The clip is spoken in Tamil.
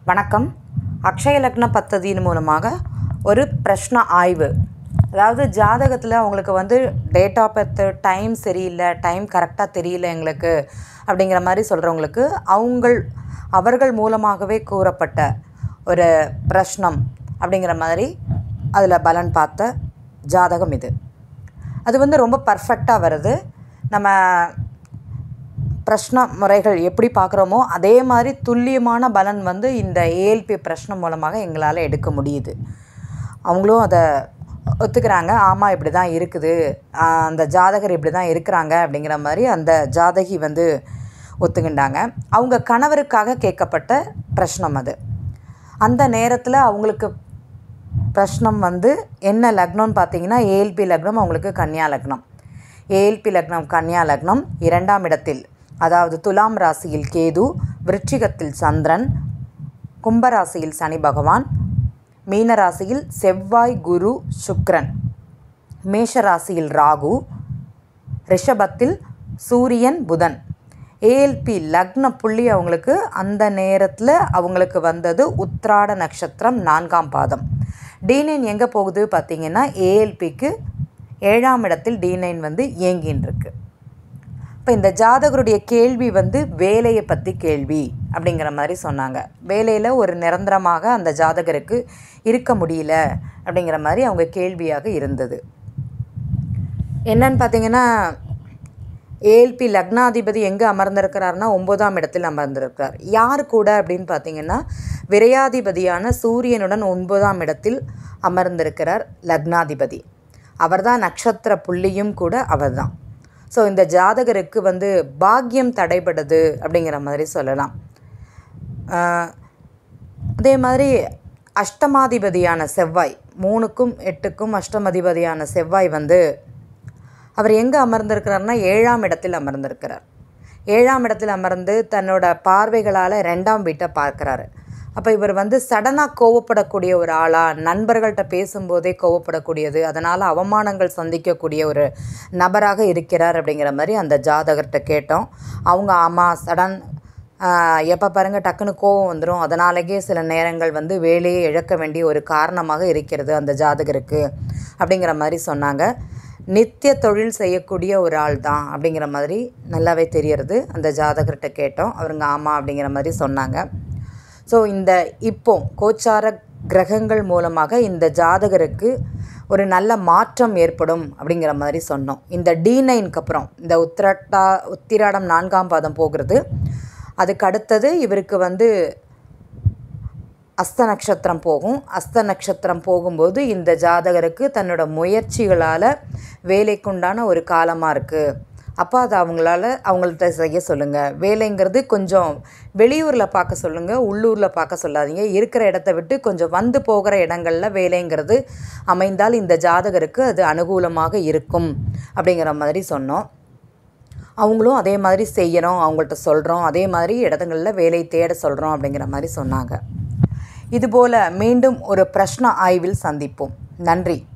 வணக்கம் அக்ஷய லக்ன பத்ததியின் மூலமாக ஒரு பிரஷ்ன ஆய்வு அதாவது ஜாதகத்தில் அவங்களுக்கு வந்து டேட் ஆஃப் பர்த் டைம் சரியில்லை டைம் கரெக்டாக தெரியல எங்களுக்கு அப்படிங்கிற மாதிரி சொல்கிறவங்களுக்கு அவங்கள் அவர்கள் மூலமாகவே கூறப்பட்ட ஒரு பிரஷ்னம் அப்படிங்கிற மாதிரி அதில் பலன் பார்த்த ஜாதகம் இது அது வந்து ரொம்ப பர்ஃபெக்டாக வருது நம்ம பிரஷ்ன முறைகள் எப்படி பார்க்குறோமோ அதே மாதிரி துல்லியமான பலன் வந்து இந்த ஏஎல்பி பிரஷ்னம் மூலமாக எங்களால் எடுக்க முடியுது அவங்களும் அதை ஒத்துக்கிறாங்க ஆமாம் இப்படி தான் இருக்குது ஆஹ் அந்த ஜாதகர் இப்படி தான் இருக்கிறாங்க அப்படிங்கிற மாதிரி அந்த ஜாதகி வந்து ஒத்துக்கிண்டாங்க அவங்க கணவருக்காக கேட்கப்பட்ட பிரஷ்னம் அது அந்த நேரத்தில் அவங்களுக்கு பிரஷ்னம் வந்து என்ன லக்னம்னு பார்த்தீங்கன்னா ஏஎல்பி லக்னம் அவங்களுக்கு கன்னியா லக்னம் ஏஎல்பி லக்னம் கன்னியா லக்னம் இரண்டாம் இடத்தில் அதாவது துலாம் ராசியில் கேது விருச்சிகத்தில் சந்திரன் கும்பராசியில் சனி பகவான் மீன ராசியில் செவ்வாய் குரு சுக்கிரன் மேஷ ராசியில் ராகு ரிஷபத்தில் சூரியன் புதன் ஏஎல்பி லக்ன புள்ளி அவங்களுக்கு அந்த நேரத்தில் அவங்களுக்கு வந்தது உத்ராட நட்சத்திரம் நான்காம் பாதம் டி நைன் எங்கே போகுது பார்த்தீங்கன்னா ஏஎல்பிக்கு ஏழாம் இடத்தில் டி நைன் வந்து இயங்கின்னு இருக்கு இப்போ இந்த ஜாதகருடைய கேள்வி வந்து வேலையை பற்றி கேள்வி அப்படிங்கிற மாதிரி சொன்னாங்க வேலையில் ஒரு நிரந்தரமாக அந்த ஜாதகருக்கு இருக்க முடியல அப்படிங்கிற மாதிரி அவங்க கேள்வியாக இருந்தது என்னன்னு பார்த்தீங்கன்னா ஏஎல்பி லக்னாதிபதி எங்கே அமர்ந்திருக்கிறாருன்னா ஒன்பதாம் இடத்தில் அமர்ந்திருக்கிறார் யார் கூட அப்படின்னு பார்த்தீங்கன்னா விரையாதிபதியான சூரியனுடன் ஒன்பதாம் இடத்தில் அமர்ந்திருக்கிறார் லக்னாதிபதி அவர்தான் நட்சத்திர புள்ளியும் கூட அவர்தான் ஸோ இந்த ஜாதகருக்கு வந்து பாக்கியம் தடைபடுது அப்படிங்கிற மாதிரி சொல்லலாம் ஆஹ் அதே மாதிரி அஷ்டமாதிபதியான செவ்வாய் மூணுக்கும் எட்டுக்கும் அஷ்டமாதிபதியான செவ்வாய் வந்து அவர் எங்கே அமர்ந்திருக்கிறார்னா ஏழாம் இடத்தில் அமர்ந்திருக்கிறார் ஏழாம் இடத்தில் அமர்ந்து தன்னோட பார்வைகளால் ரெண்டாம் வீட்டை பார்க்குறாரு அப்போ இவர் வந்து சடனாக கோவப்படக்கூடிய ஒரு ஆளாக நண்பர்கள்ட்ட பேசும்போதே கோவப்படக்கூடியது அதனால் அவமானங்கள் சந்திக்கக்கூடிய ஒரு நபராக இருக்கிறார் அப்படிங்கிற மாதிரி அந்த ஜாதகர்கிட்ட கேட்டோம் அவங்க ஆமாம் சடன் எப்போ பாருங்கள் டக்குன்னு கோவம் வந்துடும் அதனாலேயே சில நேரங்கள் வந்து வேலையை இழக்க வேண்டிய ஒரு காரணமாக இருக்கிறது அந்த ஜாதகருக்கு அப்படிங்கிற மாதிரி சொன்னாங்க நித்திய தொழில் செய்யக்கூடிய ஒரு ஆள் தான் அப்படிங்கிற மாதிரி நல்லாவே தெரியறது அந்த ஜாதகர்கிட்ட கேட்டோம் அவருங்க ஆமாம் அப்படிங்கிற மாதிரி சொன்னாங்க ஸோ இந்த இப்போ கோச்சார கிரகங்கள் மூலமாக இந்த ஜாதகருக்கு ஒரு நல்ல மாற்றம் ஏற்படும் அப்படிங்கிற மாதிரி சொன்னோம் இந்த டி நைனுக்கு அப்புறம் இந்த உத்திரட்டா உத்திராடம் நான்காம் பாதம் போகிறது அதுக்கு அடுத்தது இவருக்கு வந்து அஸ்த நட்சத்திரம் போகும் அஸ்த நட்சத்திரம் போகும்போது இந்த ஜாதகருக்கு தன்னோட முயற்சிகளால் வேலைக்குண்டான ஒரு காலமாக இருக்குது அப்போ அதை அவங்களால அவங்கள்ட்ட செய்ய சொல்லுங்கள் வேலைங்கிறது கொஞ்சம் வெளியூரில் பார்க்க சொல்லுங்கள் உள்ளூரில் பார்க்க சொல்லாதீங்க இருக்கிற இடத்த விட்டு கொஞ்சம் வந்து போகிற இடங்களில் வேலைங்கிறது அமைந்தால் இந்த ஜாதகருக்கு அது அனுகூலமாக இருக்கும் அப்படிங்கிற மாதிரி சொன்னோம் அவங்களும் அதே மாதிரி செய்யணும் அவங்கள்ட்ட சொல்கிறோம் அதே மாதிரி இடத்துங்களில் வேலை தேட சொல்கிறோம் அப்படிங்கிற மாதிரி சொன்னாங்க இதுபோல் மீண்டும் ஒரு பிரஷ்ன ஆய்வில் சந்திப்போம் நன்றி